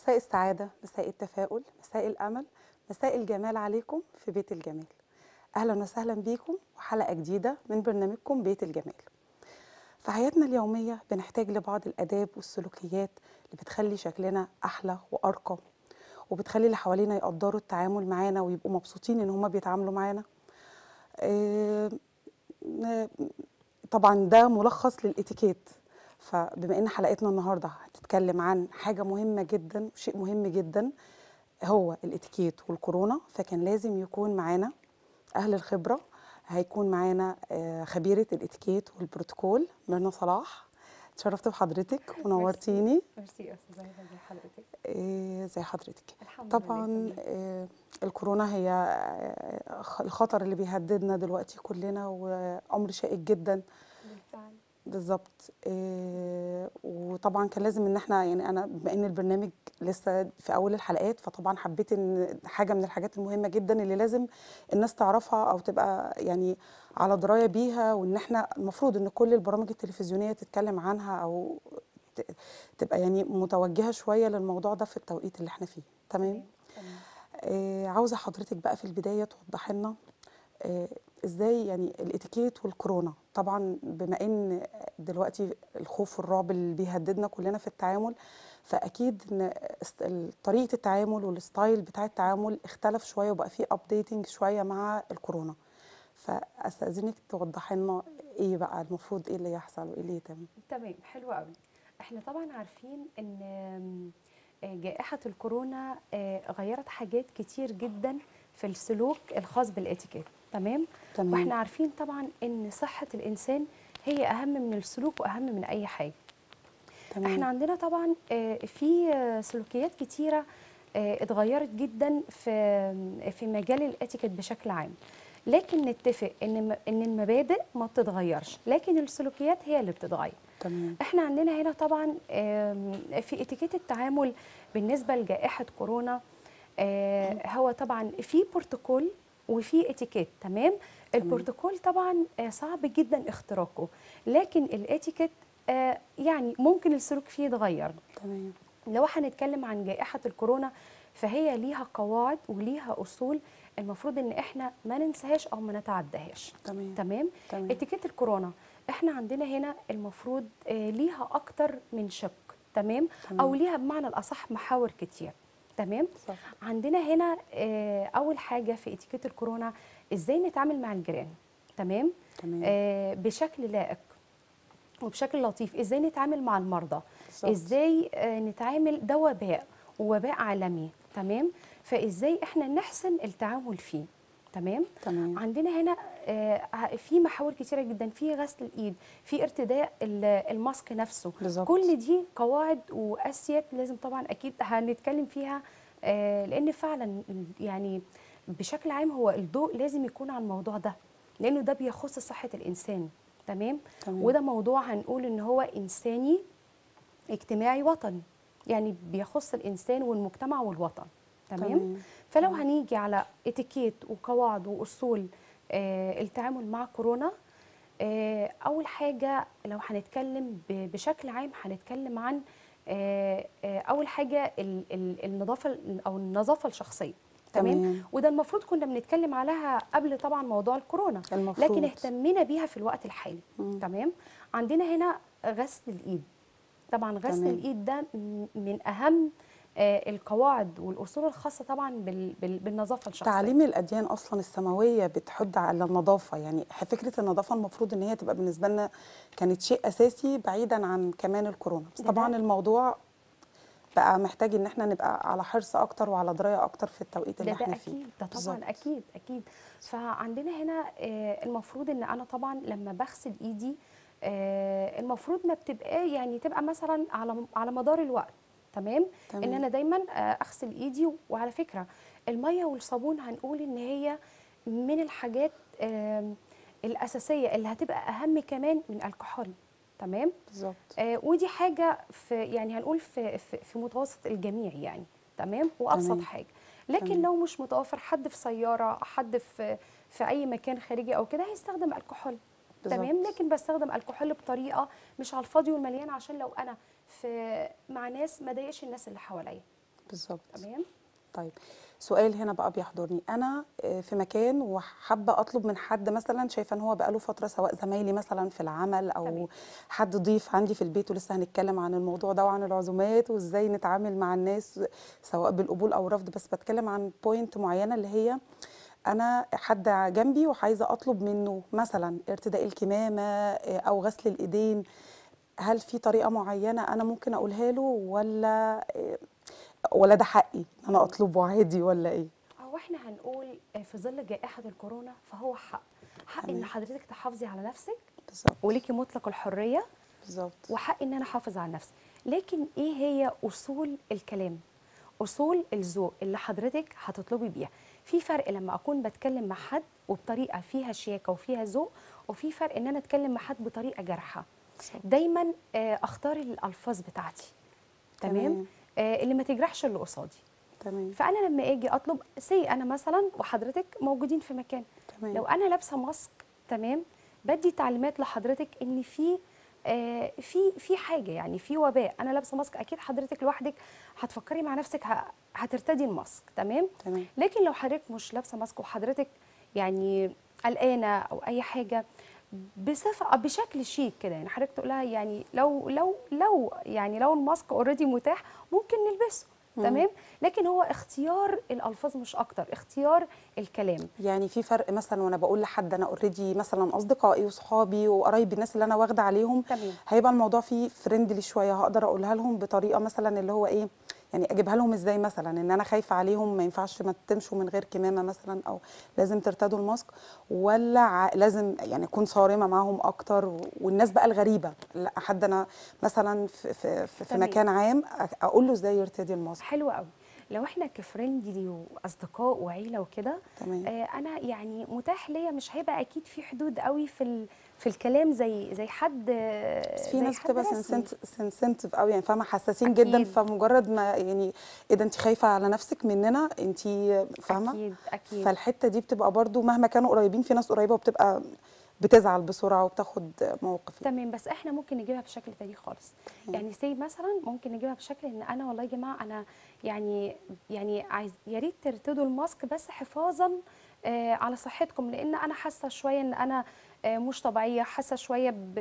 مساء السعادة مساء التفاؤل مساء الأمل مساء الجمال عليكم في بيت الجمال أهلا وسهلا بيكم وحلقة جديدة من برنامجكم بيت الجمال في حياتنا اليومية بنحتاج لبعض الآداب والسلوكيات اللي بتخلي شكلنا أحلى وأرقى وبتخلي اللي حوالينا يقدروا التعامل معانا ويبقوا مبسوطين إن هما بيتعاملوا معانا آه، آه، طبعا ده ملخص للإتيكيت فبما ان حلقتنا النهارده هتتكلم عن حاجه مهمه جدا وشيء مهم جدا هو الاتيكيت والكورونا فكان لازم يكون معانا اهل الخبره هيكون معانا آه، خبيره الاتيكيت والبروتوكول ميرنا صلاح اتشرفت بحضرتك ونورتيني ميرسي يا استاذه هبه زي حضرتك آه، زي حضرتك الحمد طبعا لله آه، الكورونا هي آه، خ- الخطر اللي بيهددنا دلوقتي كلنا وامر شائك جدا بالفعل بالظبط إيه وطبعا كان لازم ان احنا يعني انا بما ان البرنامج لسه في اول الحلقات فطبعا حبيت ان حاجه من الحاجات المهمه جدا اللي لازم الناس تعرفها او تبقى يعني على درايه بيها وان احنا المفروض ان كل البرامج التلفزيونيه تتكلم عنها او ت- تبقى يعني متوجهه شويه للموضوع ده في التوقيت اللي احنا فيه تمام تمام آه، عاوزه حضرتك بقى في البدايه توضحي لنا آه، ازاي يعني الاتيكيت والكورونا طبعا بما ان دلوقتي الخوف والرعب اللي بيهددنا كلنا في التعامل فاكيد ان است- ال- طريقه التعامل والستايل بتاع التعامل اختلف شويه وبقى فيه ابديتنج شويه مع الكورونا فاستاذنك توضحي لنا ايه بقى المفروض ايه اللي يحصل وايه اللي يتم تمام حلو قوي احنا طبعا عارفين ان آم، آه، جائحه الكورونا آه، غيرت حاجات كتير جدا في السلوك الخاص بالاتيكيت تمام تمام واحنا عارفين طبعا ان صحه الانسان هي اهم من السلوك واهم من اي حاجه تمام احنا عندنا طبعا آه، في آه، سلوكيات كتيره آه، اتغيرت جدا في في مجال الاتيكيت بشكل عام لكن نتفق ان م- ان المبادئ ما بتتغيرش لكن السلوكيات هي اللي بتتغير تمام احنا عندنا هنا طبعا آم، في اتيكيت التعامل بالنسبه لجائحه كورونا آه، هو طبعا في بروتوكول وفي اتيكيت تمام البروتوكول طبعا آه، صعب جدا اختراقه لكن الاتيكيت آه، يعني ممكن السلوك فيه يتغير تمام لو هنتكلم عن جائحة الكورونا فهي ليها قواعد وليها أصول المفروض إن إحنا ما ننساهاش أو ما نتعداهاش تمام تمام تمام اتيكيت الكورونا إحنا عندنا هنا المفروض آه، ليها أكتر من شق تمام تمام. أو ليها بمعنى الأصح محاور كتير تمام صح عندنا هنا آه، أول حاجة في اتيكيت الكورونا إزاي نتعامل مع الجيران تمام تمام آه، بشكل لائق وبشكل لطيف ازاي نتعامل مع المرضى بالظبط. ازاي آه، نتعامل ده وباء ووباء عالمي تمام فازاي احنا نحسن التعامل فيه تمام تمام عندنا هنا آه، في محاور كتيره جدا في غسل الايد في ارتداء ال- الماسك نفسه بالظبط. كل دي قواعد واساسيات لازم طبعا اكيد هنتكلم فيها آه، لان فعلا يعني بشكل عام هو الضوء لازم يكون على الموضوع ده لانه ده بيخص صحه الانسان تمام تمام. وده موضوع هنقول ان هو انساني اجتماعي وطني يعني بيخص الانسان والمجتمع والوطن تمام, تمام. فلو تمام. هنيجي على اتيكيت وقواعد واصول آه التعامل مع كورونا آه اول حاجه لو هنتكلم ب- بشكل عام هنتكلم عن آه آه اول حاجه ال- ال- النظافه ال- او النظافه الشخصيه تمام تمام. وده المفروض كنا بنتكلم عليها قبل طبعا موضوع الكورونا المفروض. لكن اهتمينا بيها في الوقت الحالي مم. تمام عندنا هنا غسل الايد طبعا غسل تمام. الايد ده م- من اهم آه، القواعد والاصول الخاصه طبعا بال- بال- بالنظافه الشخصيه تعاليم الاديان اصلا السماويه بتحض على النظافه يعني فكره النظافه المفروض ان هي تبقى بالنسبه لنا كانت شيء اساسي بعيدا عن كمان الكورونا بس ده طبعا ده. الموضوع بقى محتاج ان احنا نبقى على حرص اكتر وعلى درايه اكتر في التوقيت اللي ده ده احنا فيه اكيد ده بالظبط. طبعا اكيد اكيد فعندنا هنا آه، المفروض ان انا طبعا لما بغسل ايدي آه، المفروض ما بتبقى يعني تبقى مثلا على على مدار الوقت تمام تمام. ان انا دايما آه، اغسل ايدي وعلى فكره الميه والصابون هنقول ان هي من الحاجات آم، الاساسيه اللي هتبقى اهم كمان من الكحول تمام بالظبط آه ودي حاجه في يعني هنقول في في, في متوسط الجميع يعني تمام وابسط تمام. حاجه لكن تمام. لو مش متوفر حد في سياره حد في في اي مكان خارجي او كده هيستخدم الكحول بالظبط. تمام لكن بستخدم الكحول بطريقه مش على الفاضي والمليان عشان لو انا في مع ناس ما ضايقش الناس اللي حواليا بالظبط تمام طيب سؤال هنا بقى بيحضرني انا آه، في مكان وحابه اطلب من حد مثلا شايفه ان هو بقاله فتره سواء زمايلي مثلا في العمل او تمام. حد ضيف عندي في البيت ولسه هنتكلم عن الموضوع ده وعن العزومات وازاي نتعامل مع الناس سواء بالقبول او الرفض بس بتكلم عن بوينت معينه اللي هي انا حد جنبي وعايزه اطلب منه مثلا ارتداء الكمامه آه، او غسل الايدين هل في طريقه معينه انا ممكن اقولها له ولا آه، ولا ده حقي ان انا اطلبه عادي ولا ايه هو احنا هنقول آه، في ظل جائحه الكورونا فهو حق حق تمام. ان حضرتك تحافظي على نفسك بالظبط وليكي مطلق الحريه بالظبط وحق ان انا احافظ على نفسي لكن ايه هي اصول الكلام اصول الذوق اللي حضرتك هتطلبي بيها في فرق لما اكون بتكلم مع حد وبطريقه فيها شياكه وفيها ذوق وفي فرق ان انا اتكلم مع حد بطريقه جارحه بالظبط. دايما آه، اختار الالفاظ بتاعتي تمام تمام. آه، اللي ما تجرحش اللي قصادي تمام فانا لما اجي اطلب سي انا مثلا وحضرتك موجودين في مكان تمام لو انا لابسه ماسك تمام بدي تعليمات لحضرتك ان في آه في في حاجه يعني في وباء انا لابسه ماسك اكيد حضرتك لوحدك هتفكري مع نفسك ه- هترتدي الماسك تمام تمام لكن لو حضرتك مش لابسه ماسك وحضرتك يعني قلقانه او اي حاجه بصفه أو بشكل شيك كده يعني حضرتك تقولها يعني لو لو لو يعني لو الماسك اوريدي متاح ممكن نلبسه تمام لكن هو اختيار الالفاظ مش اكتر اختيار الكلام يعني في فرق مثلا وانا بقول لحد انا اوريدي مثلا اصدقائي وصحابي وقرايبي الناس اللي انا واخده عليهم تمام. هيبقى الموضوع فيه فريندلي شويه هقدر اقولها لهم بطريقه مثلا اللي هو ايه يعني اجيبها لهم ازاي مثلا ان انا خايفه عليهم ما ينفعش ما تمشوا من غير كمامه مثلا او لازم ترتدوا الماسك ولا ع- لازم يعني اكون صارمه معاهم اكتر و- والناس بقى الغريبه لا حد انا مثلا في في, في, في تمام. مكان عام أ- اقول له ازاي يرتدي الماسك حلو قوي لو احنا كفريندلي واصدقاء وعيله وكده تمام آه انا يعني متاح ليا مش هيبقى اكيد في حدود قوي في ال- في الكلام زي زي حد آه، بس في زي ناس حد بتبقى رسمي. سنسنتيف قوي يعني فاهمه حساسين أكيد. جدا فمجرد ما يعني ايه ده انت خايفه على نفسك مننا انت فاهمه اكيد اكيد فالحته دي بتبقى برضو مهما كانوا قريبين في ناس قريبه وبتبقى بتزعل بسرعه وبتاخد موقف يعني. تمام بس احنا ممكن نجيبها بشكل تاني خالص يعني سي مثلا ممكن نجيبها بشكل ان انا والله يا جماعه انا يعني يعني عايز يا ريت ترتدوا الماسك بس حفاظا آه على صحتكم لان انا حاسه شويه ان انا آه مش طبيعيه حاسه شويه ب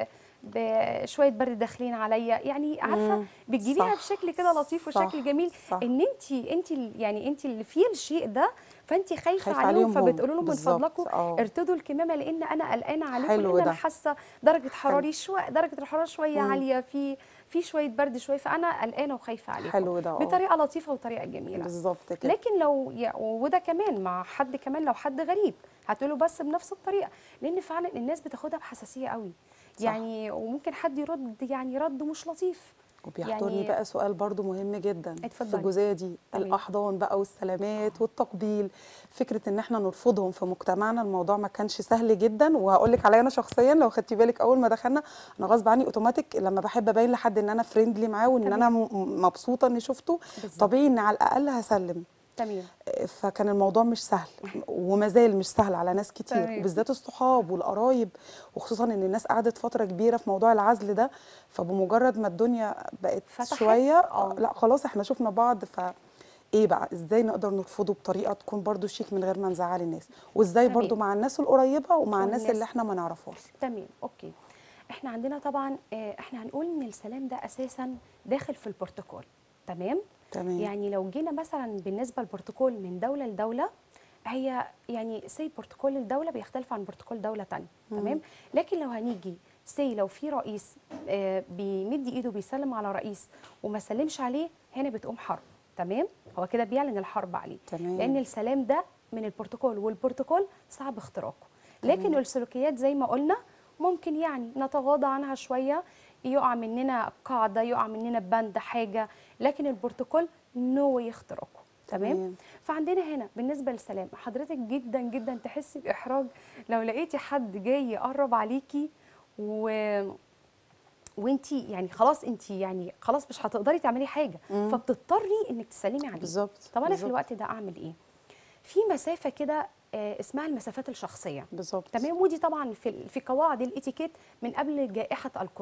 بشويه برد داخلين عليا يعني عارفه مم. بتجيبيها صح. بشكل كده لطيف صح. وشكل جميل صح. ان انت انت يعني انت اللي فيه الشيء ده فانت خايفه, خايفة عليهم, عليهم هم. فبتقولوا لهم من بالظبط. فضلكم آه. ارتدوا الكمامه لان انا قلقانه عليكم حلو لان انا ده. حاسه درجه حراري شويه درجه الحراره شويه مم. عاليه في في شويه برد شويه فانا قلقانه وخايفه عليكم حلو ده، آه. بطريقه لطيفه وطريقه جميله بالظبط كده لكن لو يا- وده كمان مع حد كمان لو حد غريب هتقوله بس بنفس الطريقه لان فعلا الناس بتاخدها بحساسيه قوي صح. يعني وممكن حد يرد يعني رد مش لطيف وبيحضرني يعني- بقى سؤال برضو مهم جدا في اتفضلي. الجزئيه دي تمام. الاحضان بقى والسلامات والتقبيل فكره ان احنا نرفضهم في مجتمعنا الموضوع ما كانش سهل جدا وهقول لك عليا انا شخصيا لو خدتي بالك اول ما دخلنا انا غصب عني اوتوماتيك لما بحب ابين لحد ان انا فريندلي معاه وان تمام. انا م- مبسوطه اني شفته بالظبط. طبيعي ان على الاقل هسلم تمام فكان الموضوع مش سهل وما زال مش سهل على ناس كتير تمام. وبالذات الصحاب والقرايب وخصوصا ان الناس قعدت فتره كبيره في موضوع العزل ده فبمجرد ما الدنيا بقت فتحت، شويه آه. لا خلاص احنا شفنا بعض ف ايه بقى ازاي نقدر نرفضه بطريقه تكون برضو شيك من غير ما نزعل الناس وازاي تمام. برضو مع الناس القريبه ومع الناس والناس- اللي احنا ما نعرفهاش تمام اوكي احنا عندنا طبعا آه، احنا هنقول ان السلام ده اساسا داخل في البروتوكول تمام تمام يعني لو جينا مثلا بالنسبه للبروتوكول من دوله لدوله هي يعني سي بروتوكول الدوله بيختلف عن بروتوكول دوله تانية تمام لكن لو هنيجي سي لو في رئيس آه، بيمد ايده بيسلم على رئيس وما سلمش عليه هنا بتقوم حرب تمام هو كده بيعلن الحرب عليه تمام. لان السلام ده من البروتوكول والبروتوكول صعب اختراقه لكن السلوكيات زي ما قلنا ممكن يعني نتغاضى عنها شويه يقع مننا قاعده يقع مننا بند حاجه لكن البروتوكول نو يخترقه تمام تمام. فعندنا هنا بالنسبه للسلام حضرتك جدا جدا تحسي باحراج لو لقيتي حد جاي يقرب عليكي و وانتي يعني خلاص انتي يعني خلاص مش هتقدري تعملي حاجه مم. فبتضطري انك تسلمي عليه بالظبط طب انا في بالظبط. الوقت ده اعمل ايه في مسافه كده آه، اسمها المسافات الشخصيه بالظبط تمام ودي طبعا في في قواعد الاتيكيت من قبل جائحه الكورونا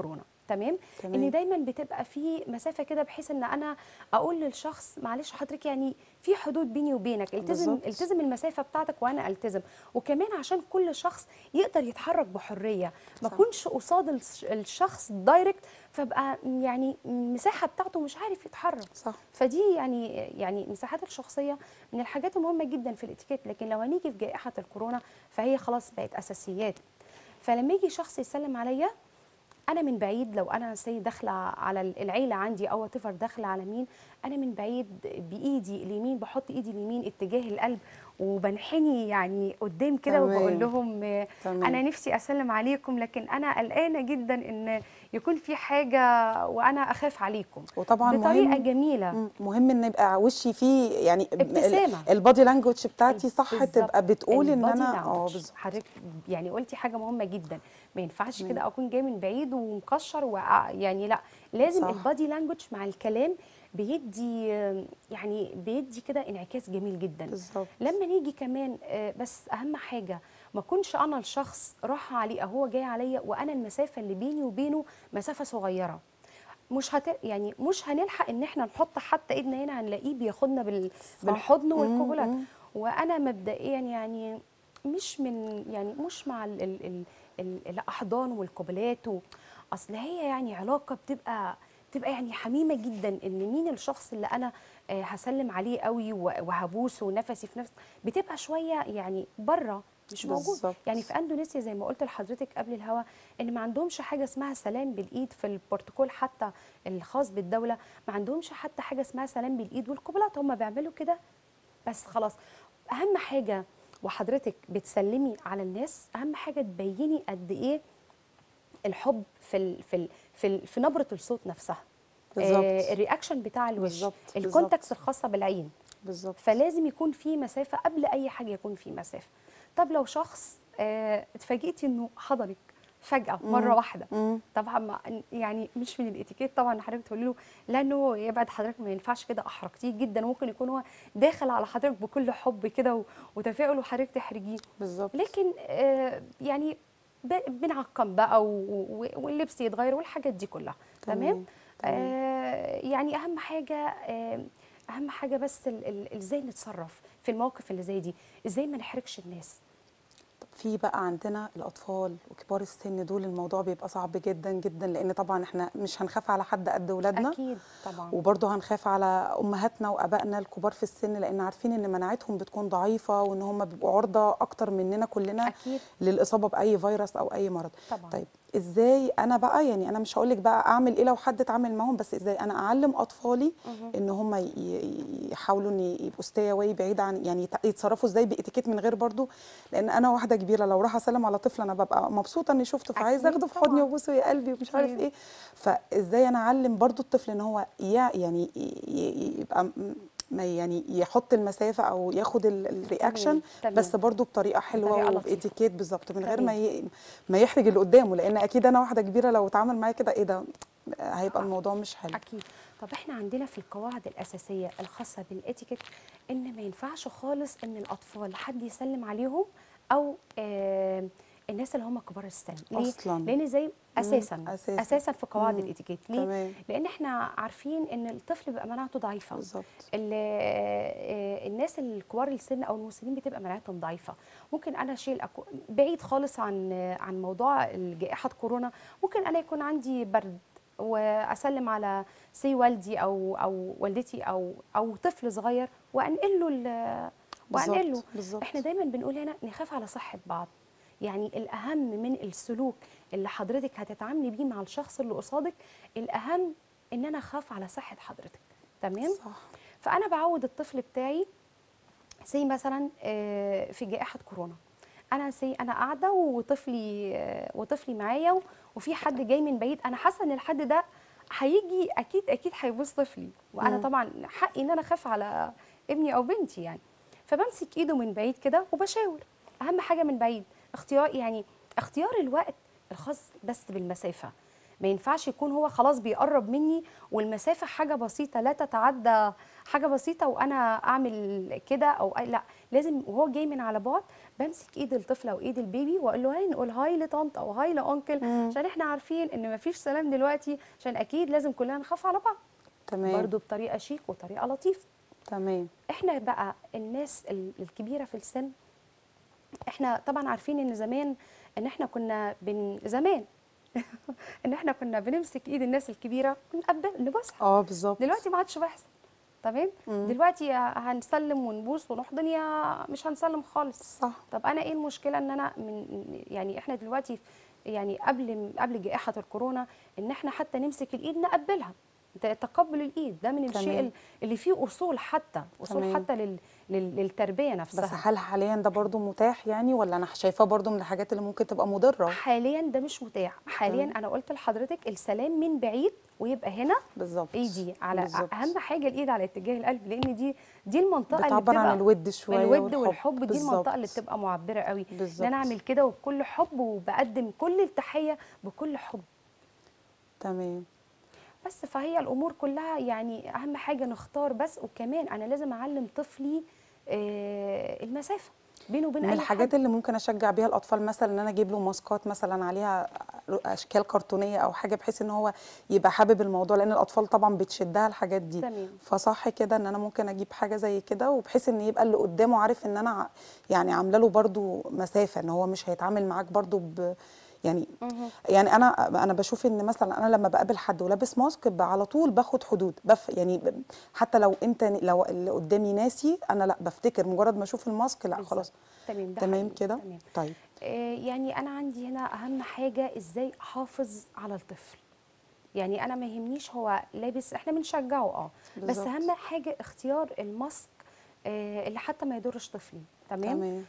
تمام تمام. ان دايما بتبقى في مسافه كده بحيث ان انا اقول للشخص معلش حضرتك يعني في حدود بيني وبينك التزم بالظبط. التزم المسافه بتاعتك وانا التزم وكمان عشان كل شخص يقدر يتحرك بحريه ما صح. اكونش قصاد الش- الشخص دايركت فابقى يعني المساحه بتاعته مش عارف يتحرك صح فدي يعني يعني المساحات الشخصيه من الحاجات المهمه جدا في الاتيكيت لكن لو هنيجي في جائحه الكورونا فهي خلاص بقت اساسيات فلما يجي شخص يسلم عليا انا من بعيد لو انا سي داخله على العيله عندي او تفر داخله على مين انا من بعيد بايدي اليمين بحط ايدي اليمين اتجاه القلب وبنحني يعني قدام كده تمام. وبقول لهم آه، تمام. انا نفسي اسلم عليكم لكن انا قلقانه جدا ان يكون في حاجه وانا اخاف عليكم وطبعا بطريقه مهم جميله مم، مهم ان يبقى وشي فيه يعني ال- ابتسامة. البادي لانجوج بتاعتي صح بالظبط. تبقى بتقول ان البادي انا اه لانجوج. بالظبط حضرتك يعني قلتي حاجه مهمه جدا ما ينفعش تمام. كده اكون جاي من بعيد ومكشر وأ- يعني لا لازم صح. البادي لانجوج مع الكلام بيدي يعني بيدي كده انعكاس جميل جدا بالظبط لما نيجي كمان آه، بس اهم حاجه ما اكونش انا الشخص راح عليه أو هو جاي عليا وانا المسافه اللي بيني وبينه مسافه صغيره مش هت... يعني مش هنلحق ان احنا نحط حتى ايدنا هنا هنلاقيه بياخدنا بال... بالحضن مم، والقبلات مم. وانا مبدئيا يعني مش من يعني مش مع ال... ال... ال... ال... الاحضان والقبلات و... اصل هي يعني علاقه بتبقى بتبقى يعني حميمه جدا ان مين الشخص اللي انا آه، هسلم عليه قوي و- وهبوسه ونفسي في نفس بتبقى شويه يعني بره مش موجود بالظبط. يعني في اندونيسيا زي ما قلت لحضرتك قبل الهوا ان ما عندهمش حاجه اسمها سلام بالايد في البروتوكول حتى الخاص بالدوله ما عندهمش حتى حاجه اسمها سلام بالايد والقبلات هم بيعملوا كده بس خلاص اهم حاجه وحضرتك بتسلمي على الناس اهم حاجه تبيني قد ايه الحب في ال في ال في, ال في نبره الصوت نفسها بالظبط. آه الرياكشن بتاع الوش بالظبط، الكونتاكس الخاصه بالعين بالظبط فلازم يكون في مسافه قبل اي حاجه يكون في مسافه طب لو شخص آه، اتفاجئتي انه حضنك فجاه مره واحده مم. طبعا ما يعني مش من الاتيكيت طبعا إن حضرتك تقولي له لانه يبعد حضرتك ما ينفعش كده احرجتيه جدا ممكن يكون هو داخل على حضرتك بكل حب كده و- وتفاؤل وحضرتك تحرجيه بالظبط لكن آه، يعني ب- بنعقم بقى و- و- واللبس يتغير والحاجات دي كلها تمام تمام، تمام. آه يعني اهم حاجه آه اهم حاجه بس ال- ال- ازاي نتصرف في المواقف اللي زي دي ازاي ما نحرجش الناس طب في بقى عندنا الاطفال وكبار السن دول الموضوع بيبقى صعب جدا جدا لان طبعا احنا مش هنخاف على حد قد ولادنا اكيد طبعا وبرضه هنخاف على امهاتنا وابائنا الكبار في السن لان عارفين ان مناعتهم بتكون ضعيفه وان هم بيبقوا عرضه اكتر مننا كلنا اكيد للاصابه باي فيروس او اي مرض طبعا طيب ازاي انا بقى يعني انا مش هقول لك بقى اعمل ايه لو حد اتعامل معاهم بس ازاي انا اعلم اطفالي مهم. ان هم ي- ي- يحاولوا ان يبقوا stay away بعيد عن يعني يت- يتصرفوا ازاي باتيكيت من غير برضو لان انا واحده كبيره لو راح اسلم على طفل انا ببقى مبسوطه اني شفته فعايزه أكيد اخده في حضني طبعاً. وابوسه يا قلبي ومش عارف أكيد. ايه فازاي انا اعلم برضو الطفل ان هو يع- يعني ي- ي- يبقى م- ما يعني يحط المسافه او ياخد ال- الرياكشن تمام. بس برضو بطريقه حلوه بطريقة لطيفة. وباتيكيت بالظبط من غير تمام. ما ي... ما يحرج اللي قدامه لان اكيد انا واحده كبيره لو اتعامل معايا كده ايه ده هيبقى الموضوع مش حلو اكيد طب احنا عندنا في القواعد الاساسيه الخاصه بالاتيكيت ان ما ينفعش خالص ان الاطفال حد يسلم عليهم او آه الناس اللي هم كبار السن ليه أصلاً. لان زي اساسا أساساً. اساسا في قواعد مم. الاتيكيت ليه تمام لان احنا عارفين ان الطفل بيبقى مناعته ضعيفه بالظبط ال- آه، الناس الكبار السن او المسنين بتبقى مناعتهم ضعيفه ممكن انا اشيل أكو بعيد خالص عن عن موضوع جائحه كورونا ممكن انا يكون عندي برد واسلم على سي والدي او او والدتي او او طفل صغير وانقل له ال- وانقل له بالظبط بالظبط احنا دايما بنقول هنا نخاف على صحه بعض يعني الاهم من السلوك اللي حضرتك هتتعاملي بيه مع الشخص اللي قصادك الاهم ان انا اخاف على صحه حضرتك تمام صح فانا بعود الطفل بتاعي سي مثلا آه، في جائحه كورونا انا سي انا قاعده وطفلي آه، وطفلي معايا و- وفي حد جاي من بعيد انا حاسه ان الحد ده هيجي اكيد اكيد هيبوس طفلي وانا مم. طبعا حقي ان انا اخاف على ابني او بنتي يعني فبمسك ايده من بعيد كده وبشاور اهم حاجه من بعيد اختيار يعني اختيار الوقت الخاص بس بالمسافه ما ينفعش يكون هو خلاص بيقرب مني والمسافه حاجه بسيطه لا تتعدى حاجه بسيطه وانا اعمل كده او أي- لا لازم وهو جاي من على بعد بمسك ايد الطفله وايد البيبي واقول له هاي نقول هاي لطنط او هاي لانكل مم. عشان احنا عارفين ان مفيش سلام دلوقتي عشان اكيد لازم كلنا نخاف على بعض تمام برضو بطريقه شيك وطريقه لطيفه تمام احنا بقى الناس ال- الكبيره في السن احنا طبعا عارفين ان زمان ان احنا كنا بن زمان ان احنا كنا بنمسك ايد الناس الكبيره ونقبل نبوسها اه بالظبط دلوقتي ما عادش بيحصل تمام مم. دلوقتي يا هنسلم ونبوس ونحضن يا مش هنسلم خالص صح طب انا ايه المشكله ان انا من يعني احنا دلوقتي يعني قبل قبل جائحه الكورونا ان احنا حتى نمسك الايد نقبلها ت- تقبل الايد ده من الشيء تمام. ال- اللي فيه اصول حتى اصول تمام. حتى لل لل للتربيه بس نفسها هل حاليا ده برضو متاح يعني ولا انا شايفاه برضو من الحاجات اللي ممكن تبقى مضره حاليا ده مش متاح حاليا تمام. انا قلت لحضرتك السلام من بعيد ويبقى هنا بالظبط ايدي على بالظبط. اهم حاجه الايد على اتجاه القلب لان دي دي المنطقه اللي بتعبر بتبقى عن الود شويه الود والحب دي بالظبط. المنطقه اللي بتبقى معبره قوي ان بالظبط انا اعمل كده وبكل حب وبقدم كل التحيه بكل حب تمام بس فهي الامور كلها يعني اهم حاجه نختار بس وكمان انا لازم اعلم طفلي آه، المسافه بينه وبين من اي الحاجات حد اللي ممكن اشجع بيها الاطفال مثلا ان انا اجيب له ماسكات مثلا عليها اشكال كرتونيه او حاجه بحيث ان هو يبقى حابب الموضوع لان الاطفال طبعا بتشدها الحاجات دي تمام فصح كده ان انا ممكن اجيب حاجه زي كده وبحيث ان يبقى اللي قدامه عارف ان انا ع- يعني عامله له برضو مسافه ان هو مش هيتعامل معاك برضو ب يعني مهم. يعني انا انا بشوف ان مثلا انا لما بقابل حد ولابس ماسك ب- على طول باخد حدود بف يعني ب- حتى لو انت لو اللي قدامي ناسي انا لا بفتكر مجرد ما اشوف الماسك لا بالظبط. خلاص تمام ده تمام حقيقي. كده تمام طيب آه، يعني انا عندي هنا اهم حاجه ازاي احافظ على الطفل يعني انا ما يهمنيش هو لابس احنا بنشجعه اه بس بالظبط. اهم حاجه اختيار الماسك آه، اللي حتى ما يضرش طفلي تمام تمام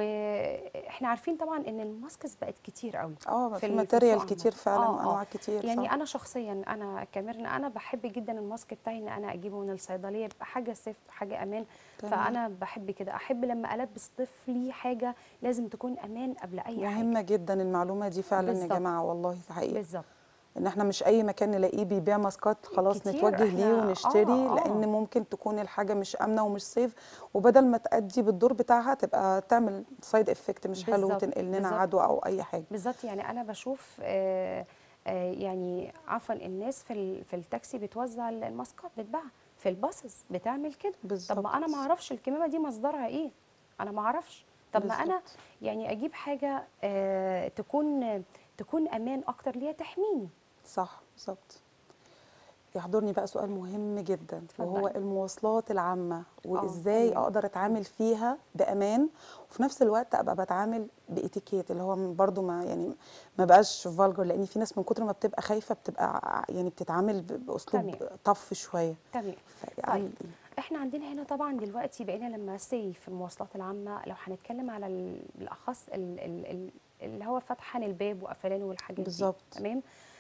واحنا عارفين طبعا ان الماسكس بقت كتير قوي اه في في ال- في ماتيريال السوق كتير عامة. فعلا آه، آه. وانواع كتير يعني صح. انا شخصيا انا كميرنا انا بحب جدا الماسك بتاعي ان انا اجيبه من الصيدليه يبقى حاجه سيف حاجه امان تمام. فانا بحب كده احب لما البس طفلي حاجه لازم تكون امان قبل اي حاجه مهمه جدا المعلومه دي فعلا يا بالظبط. جماعه والله حقيقي بالظبط ان احنا مش اي مكان نلاقيه بيبيع ماسكات خلاص كتير نتوجه ليه إحنا- ونشتري آه، آه. لان ممكن تكون الحاجه مش امنه ومش سيف وبدل ما تأدي بالدور بتاعها تبقى تعمل سايد افكت مش حلو بالظبط، وتنقل لنا بالظبط. عدوى او اي حاجه بالظبط يعني انا بشوف آه، آه، يعني عفوا الناس في ال- في التاكسي بتوزع الماسكات بتباعها في الباصز بتعمل كده بالظبط طب ما انا ما اعرفش الكمامه دي مصدرها ايه انا ما اعرفش طب ما انا بالظبط. يعني اجيب حاجه آه، تكون تكون امان اكتر ليها تحميني صح بالظبط يحضرني بقى سؤال مهم جدا وهو اتفضلي. المواصلات العامة وازاي تمام. اقدر اتعامل فيها بامان وفي نفس الوقت ابقى بتعامل باتيكيت اللي هو برضو ما يعني ما بقاش فالجر لان في ناس من كتر ما بتبقى خايفة بتبقى ع- يعني بتتعامل ب- باسلوب تمام. طف شوية تمام فاعمل ايه احنا عندنا هنا طبعا دلوقتي بقينا لما سي في المواصلات العامه لو هنتكلم على ال- بالاخص ال- ال- ال- اللي هو فتحان الباب وقفلانه والحاجات بالظبط. دي تمام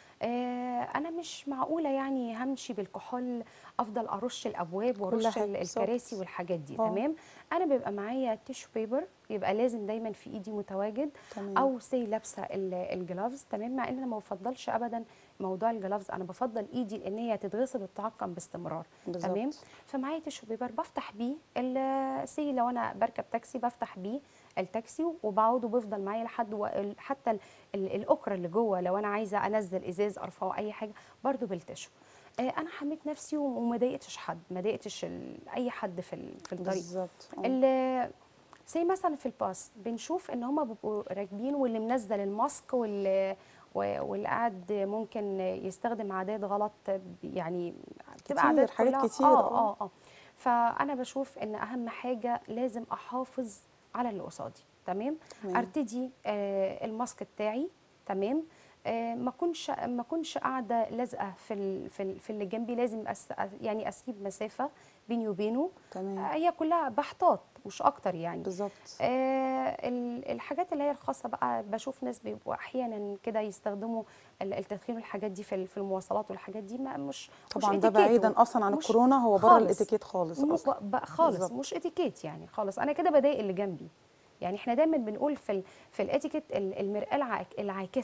آه انا مش معقوله يعني همشي بالكحول افضل ارش الابواب وارش حاجة، ال- بالظبط. الكراسي والحاجات دي آه. تمام انا بيبقى معايا تيشو بيبر يبقى لازم دايما في ايدي متواجد تمام. او سي لابسه ال- الجلافز تمام مع ان انا ما بفضلش ابدا موضوع الجلافز انا بفضل ايدي ان هي تتغسل وتتعقم باستمرار بالظبط. تمام فمعايا تيشو بيبر بفتح بيه ال- سي لو انا بركب تاكسي بفتح بيه التاكسي وبقعد وبيفضل معايا لحد و- ال- حتى ال- ال- الاكره اللي جوه لو انا عايزه انزل ازاز ارفعه اي حاجه برضو بالتيشو آه، انا حميت نفسي وم- وما ضايقتش حد ما ضايقتش ال- اي حد في ال- في الطريق بالظبط آه. اللي زي مثلا في الباص بنشوف ان هم بيبقوا راكبين واللي منزل الماسك واللي و- واللي قاعد ممكن يستخدم عادات غلط يعني كتير، بتبقى عادات حاجات كلها- كتير، اه آه. اه اه فانا بشوف ان اهم حاجه لازم احافظ على اللي قصادي تمام تمام. ارتدي آه الماسك بتاعي تمام آه ما كنش ما كنش قاعده لازقه في ال في, ال في اللي جنبي لازم أس يعني اسيب مسافه بيني وبينه تمام آه، هي كلها بحطات مش اكتر يعني بالظبط آه ال- الحاجات اللي هي الخاصه بقى بشوف ناس بيبقوا احيانا كده يستخدموا ال- التدخين والحاجات دي في ال- في المواصلات والحاجات دي ما مش طبعا مش ده اتيكيت بعيدا اصلا عن مش الكورونا هو بره خالص. الاتيكيت خالص م- اصلا بقى خالص بالظبط. مش اتيكيت يعني خالص انا كده بضايق اللي جنبي يعني احنا دايما بنقول في ال في الاتيكيت ال- المرآة العاك- العاكسه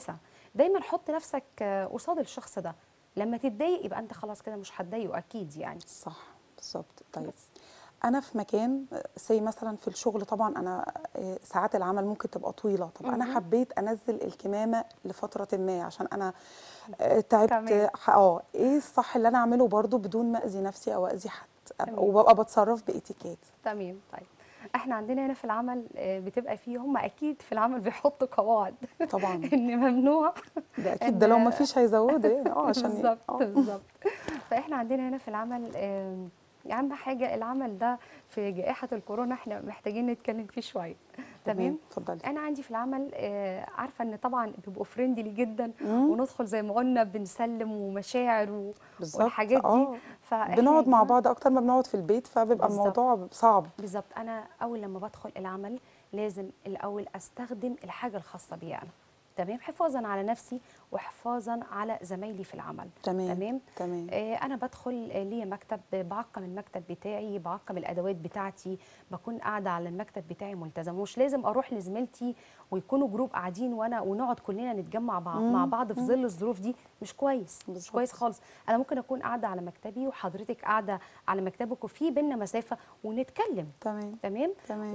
دايما حط نفسك آه، قصاد الشخص ده لما تتضايق يبقى انت خلاص كده مش هتضايقه اكيد يعني صح بالظبط طيب بس. انا في مكان سي مثلا في الشغل طبعا انا آه، ساعات العمل ممكن تبقى طويله طب انا مهم. حبيت انزل الكمامه لفتره ما عشان انا آه، تعبت تمام. ح- اه ايه الصح اللي انا اعمله برضو بدون ما اذي نفسي او اذي حد تمام. وببقى بتصرف باتيكيت تمام طيب احنا عندنا هنا في العمل آه، بتبقى فيه هم اكيد في العمل بيحطوا قواعد طبعا ان ممنوع ده اكيد ده لو إن- ما فيش هيزودوا يعني اه عشان ي- بالظبط آه. بالظبط فاحنا عندنا هنا في العمل آم، اهم حاجه العمل ده في جائحه الكورونا احنا محتاجين نتكلم فيه شويه تمام اتفضلي انا عندي في العمل آه، عارفه ان طبعا بيبقوا فريندلي جدا مم. وندخل زي ما قلنا بنسلم ومشاعر و... بالظبط والحاجات دي اه فإحنا بنقعد يا مع جماعة- بعض اكتر ما بنقعد في البيت فبيبقى بالظبط. الموضوع صعب بالظبط انا اول لما بدخل العمل لازم الاول استخدم الحاجه الخاصه بي انا تمام حفاظا على نفسي وحفاظا على زمايلي في العمل تمام تمام تمام آه، انا بدخل آه، ليا مكتب بعقم المكتب بتاعي بعقم الادوات بتاعتي بكون قاعده على المكتب بتاعي ملتزمه مش لازم اروح لزميلتي ويكونوا جروب قاعدين وانا ونقعد كلنا نتجمع مع, مم، مع بعض في مم. ظل الظروف دي مش كويس مش بالظبط. كويس خالص انا ممكن اكون قاعده على مكتبي وحضرتك قاعده على مكتبك وفي بينا مسافه ونتكلم تمام تمام تمام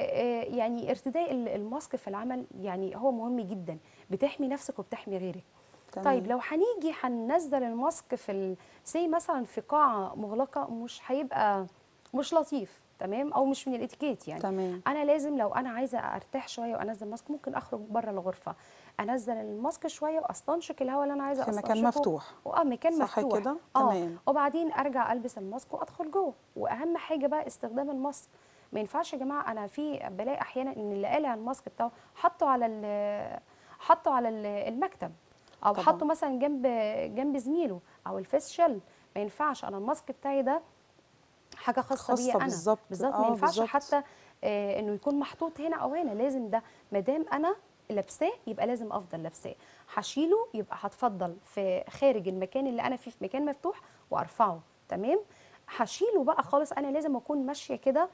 ويعني ارتداء ال- الماسك في العمل يعني هو مهم جدا بتحمي نفسك وبتحمي غيرك تمام. طيب لو هنيجي هننزل الماسك في سي مثلا في قاعه مغلقه مش هيبقى مش لطيف تمام او مش من الاتيكيت يعني تمام انا لازم لو انا عايزه ارتاح شويه وانزل ماسك ممكن اخرج بره الغرفه انزل الماسك شويه واستنشق الهواء اللي انا عايزه في مكان استنشقه. مفتوح اه مكان صح مفتوح كده؟ اه تمام. وبعدين ارجع البس الماسك وادخل جوه واهم حاجه بقى استخدام الماسك ما ينفعش يا جماعه انا في بلاقي احيانا ان اللي قالع الماسك بتاعه حطه على ال- حطه على ال- المكتب او طبعاً. حطه مثلا جنب جنب زميله او الفيس شيل ما ينفعش انا الماسك بتاعي ده حاجه خاصه, خاصة بيا انا بالظبط. بالظبط آه، ما ينفعش بالظبط. حتى آه انه يكون محطوط هنا او هنا لازم ده ما دام انا لابساه يبقى لازم افضل لابساه هشيله يبقى هتفضل في خارج المكان اللي انا فيه في مكان مفتوح وارفعه تمام هشيله بقى خالص انا لازم اكون ماشيه كده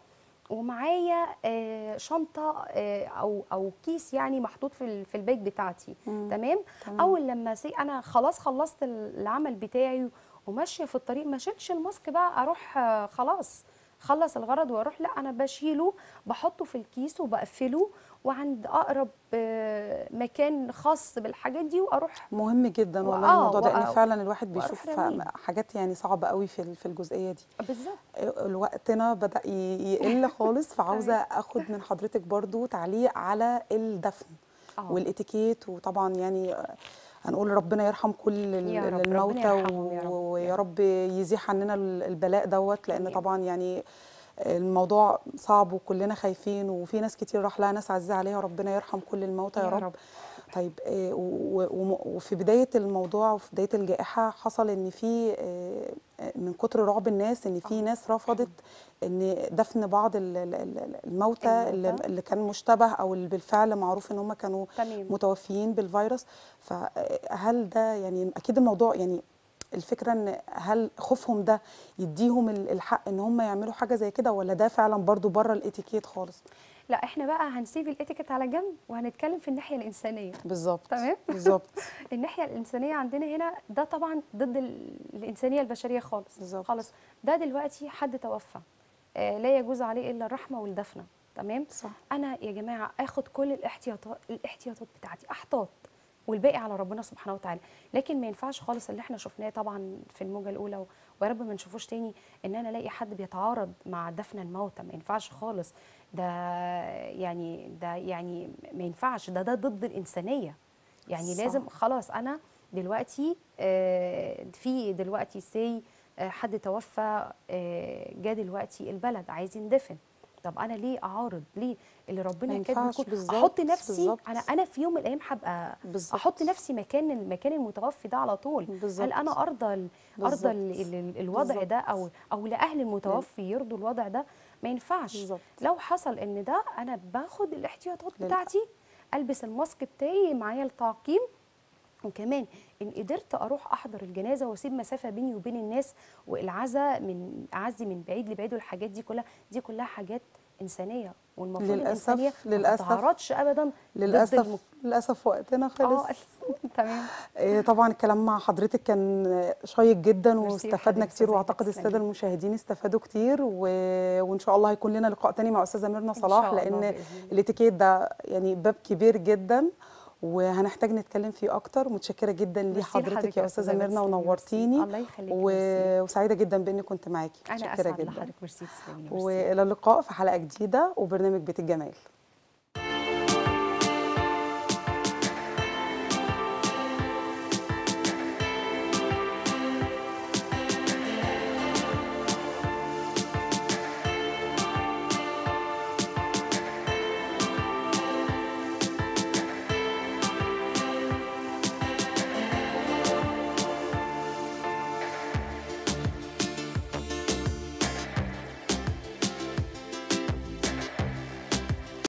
ومعايا آه شنطه آه او او كيس يعني محطوط في ال- في الباك بتاعتي مم. تمام تمام. اول لما سي انا خلاص خلصت العمل بتاعي وماشيه في الطريق ما شيلش الماسك بقى اروح آه، خلاص خلص الغرض واروح لا انا بشيله بحطه في الكيس وبقفله وعند اقرب آه، مكان خاص بالحاجات دي واروح مهم جدا والله وآه، الموضوع ده ان وآه، فعلا الواحد وأروح بيشوف راميه. حاجات يعني صعبه قوي في ال- في الجزئيه دي بالظبط وقتنا بدا ي- يقل خالص فعاوزه اخد من حضرتك برضو تعليق على الدفن اه والاتيكيت وطبعا يعني هنقول ربنا يرحم كل ال- يا رب، ربنا الموتى يرحمهم يا رب. و- ويا رب يزيح عننا ال- البلاء دوت لان آمين. طبعا يعني الموضوع صعب وكلنا خايفين وفي ناس كتير راح لها ناس عزيزة عليها ربنا يرحم كل الموتى يا, يا رب. رب. طيب آه، و- و- وفي بداية الموضوع وفي بداية الجائحة حصل ان في آه، آه، من كتر رعب الناس ان في آه. ناس رفضت ان دفن بعض ال- ال- ال- الموتى اللي الموتى. اللي كان مشتبه او اللي بالفعل معروف ان هم كانوا تمام متوفيين بالفيروس فهل ده يعني اكيد الموضوع يعني الفكره ان هل خوفهم ده يديهم ال- الحق ان هم يعملوا حاجه زي كده ولا ده فعلا برضو بره الاتيكيت خالص لا احنا بقى هنسيب الاتيكيت على جنب وهنتكلم في الناحيه الانسانيه بالظبط تمام. بالظبط الناحيه الانسانيه عندنا هنا ده طبعا ضد ال- الانسانيه البشريه خالص بالظبط. خالص ده دلوقتي حد توفى آه لا يجوز عليه الا الرحمه والدفنه تمام صح انا يا جماعه اخد كل الاحتياطات الاحتياطات بتاعتي احتاط والباقي على ربنا سبحانه وتعالى لكن ما ينفعش خالص اللي احنا شفناه طبعا في الموجه الاولى و- ويا رب ما نشوفوش تاني ان انا الاقي حد بيتعارض مع دفن الموتى ما ينفعش خالص ده يعني ده يعني ما ينفعش ده ده ضد الانسانيه يعني صح. لازم خلاص انا دلوقتي آه، في دلوقتي سي حد توفى آه، جه دلوقتي البلد عايز يندفن طب انا ليه اعارض ليه اللي ربنا ما كاتبه ينفعش يكون بالظبط، احط نفسي بالظبط. انا انا في يوم من الايام هبقى بالظبط احط نفسي مكان المكان المتوفي ده على طول بالظبط. هل انا ارضى ال- ارضى ال- بالظبط. ال- الوضع ده او او لاهل المتوفي يرضوا الوضع ده ما ينفعش بالظبط لو حصل ان ده انا باخد الاحتياطات لل- بتاعتي البس الماسك بتاعي معايا التعقيم وكمان ان قدرت اروح احضر الجنازه واسيب مسافه بيني وبين الناس والعزاء من اعزي من بعيد لبعيد والحاجات دي كلها دي كلها حاجات انسانيه والمفروض للأسف- الانسانيه ما للأسف- تتعارضش ابدا ضد للاسف الم... للاسف وقتنا اه خلص تمام إيه، طبعا الكلام مع حضرتك كان شيق جدا ميرسي يا واستفدنا حبيبتي، كتير زي واعتقد تسلمي. الساده المشاهدين استفادوا كتير و... وان شاء الله هيكون لنا لقاء تاني مع استاذه ميرنا إن صلاح شاء الله لان بإذن الله. الاتيكيت ده يعني باب كبير جدا وهنحتاج نتكلم فيه اكتر متشكره جدا ميرسي لحضرتك لحضرتك يا يا استاذه أستاذة ميرنا بسمة، ونورتيني ميرسي. الله يخليكي، و... ميرسي. وسعيده جدا باني كنت معاكي انا متشكره اسعد جدا لحضرتك ميرسي تسلمي ميرسي. والى اللقاء في حلقه جديده وبرنامج بيت الجمال